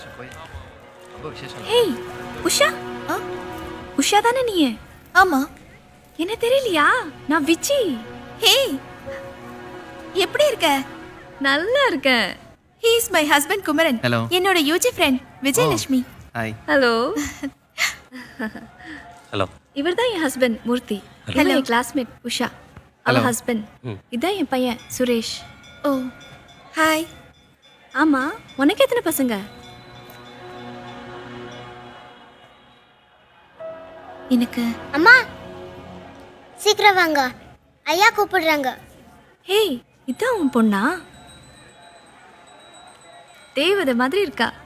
போய் ரொம்ப விசேஷம் ஹேய் உஷா ஆ உஷா தானே நீ ஆமா என்ன தெரியலையா நான் விச்சி ஹே எப்படி இருக்க நல்லா இருக்கேன் he is my husband Kumaran Hello. என்னோட UG friend Vijayalakshmi hi hello hello இவர் தான் என் ஹஸ்பண்ட் மூர்த்தி இதான் என் கிளாஸ்மேட் உஷா அவ Hello. ஹஸ்பண்ட் இதான் என் பையன் சுரேஷ் ஓ ஹாய் ஆமா உனக்கு எத்தனை பசங்க எனக்கு அம்மா சீக்கிரம் வாங்க ஐயா கூப்பிடுறாங்க ஹேய் இதான் உன் பொண்ணா தேவதை மாதிரி இருக்கா